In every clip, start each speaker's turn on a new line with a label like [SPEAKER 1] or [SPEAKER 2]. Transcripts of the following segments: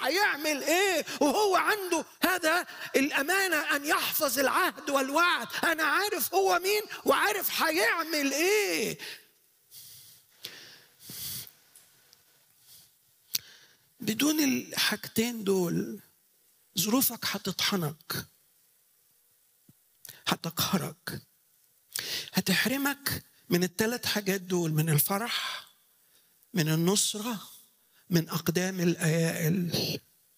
[SPEAKER 1] هيعمل ايه وهو عنده هذا الامانه ان يحفظ العهد والوعد انا عارف هو مين وعارف هيعمل ايه بدون الحاجتين دول ظروفك هتطحنك هتقهرك هتحرمك من الثلاث حاجات دول من الفرح من النصرة من أقدام الأيائل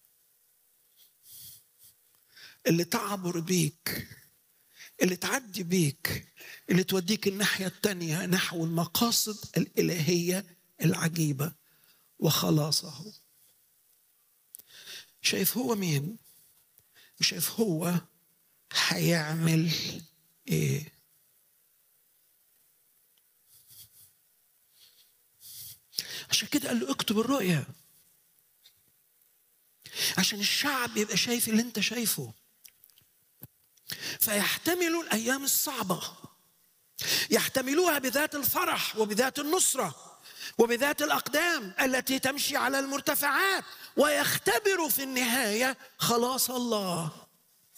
[SPEAKER 1] اللي تعبر بيك اللي تعدي بيك اللي توديك الناحية التانية نحو المقاصد الإلهية العجيبة وخلاصه شايف هو مين وشايف هو هيعمل ايه عشان كده قال له اكتب الرؤيا عشان الشعب يبقى شايف اللي انت شايفه فيحتملوا الايام الصعبه يحتملوها بذات الفرح وبذات النصره وبذات الاقدام التي تمشي على المرتفعات ويختبروا في النهايه خلاص الله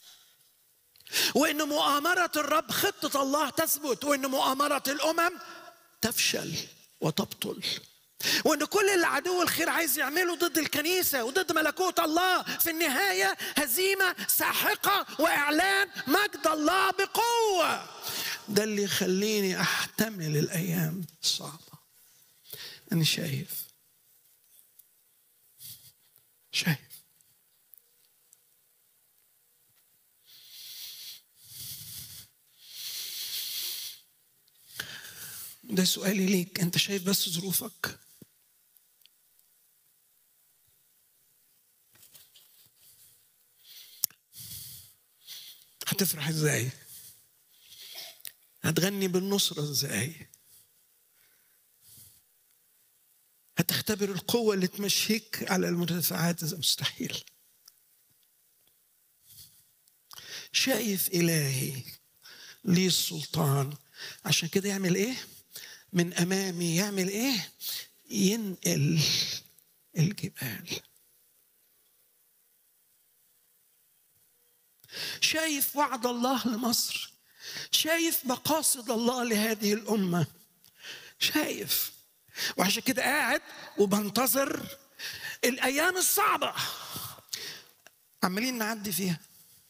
[SPEAKER 1] وان مؤامره الرب خطه الله تثبت وان مؤامره الامم تفشل وتبطل وان كل اللي عدو الخير عايز يعمله ضد الكنيسه وضد ملكوت الله في النهايه هزيمه ساحقه واعلان مجد الله بقوه ده اللي يخليني احتمل الايام الصعبه انا شايف شايف ده سؤالي ليك انت شايف بس ظروفك هتفرح ازاي هتغني بالنصرة ازاي هتختبر القوة اللي تمشيك على المرتفعات إذا مستحيل شايف إلهي ليه السلطان عشان كده يعمل إيه؟ من أمامي يعمل إيه؟ ينقل الجبال شايف وعد الله لمصر شايف مقاصد الله لهذه الأمة شايف وعشان كده قاعد وبنتظر الأيام الصعبة عمالين نعدي فيها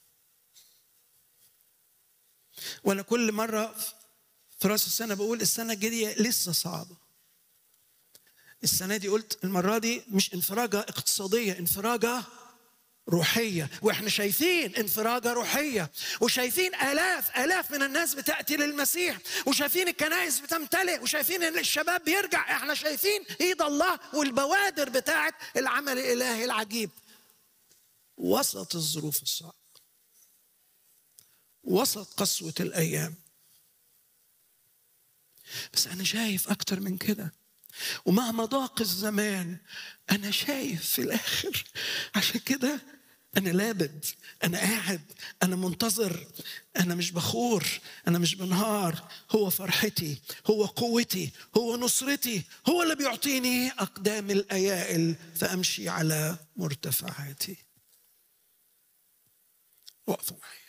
[SPEAKER 1] وأنا كل مرة في راس السنة بقول السنة الجاية لسه صعبة السنة دي قلت المرة دي مش انفراجة اقتصادية انفراجة روحية واحنا شايفين انفراجة روحية وشايفين آلاف آلاف من الناس بتأتي للمسيح وشايفين الكنائس بتمتلئ وشايفين ان الشباب بيرجع احنا شايفين ايد الله والبوادر بتاعت العمل الالهي العجيب وسط الظروف الصعبة وسط قسوة الأيام بس أنا شايف أكتر من كده ومهما ضاق الزمان أنا شايف في الآخر عشان كده أنا لابد أنا قاعد أنا منتظر أنا مش بخور أنا مش بنهار هو فرحتي هو قوتي هو نصرتي هو اللي بيعطيني أقدام الأيائل فأمشي على مرتفعاتي وقفوا معي